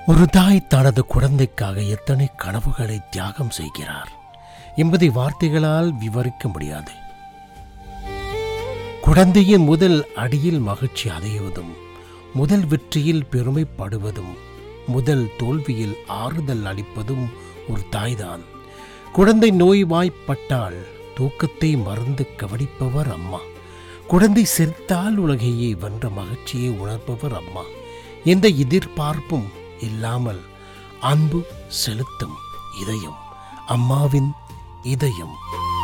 ஒரு தாய் தனது குழந்தைக்காக எத்தனை கனவுகளை தியாகம் செய்கிறார் என்பதை வார்த்தைகளால் விவரிக்க முடியாது குழந்தையின் முதல் அடியில் மகிழ்ச்சி அடைவதும் முதல் வெற்றியில் பெருமைப்படுவதும் முதல் தோல்வியில் ஆறுதல் அளிப்பதும் ஒரு தாய்தான் குழந்தை நோய்வாய்ப்பட்டால் தூக்கத்தை மறந்து கவனிப்பவர் அம்மா குழந்தை சிரித்தால் உலகையே வென்ற மகிழ்ச்சியை உணர்ப்பவர் அம்மா எந்த எதிர்பார்ப்பும் இல்லாமல் அன்பு செலுத்தும் இதயம் அம்மாவின் இதயம்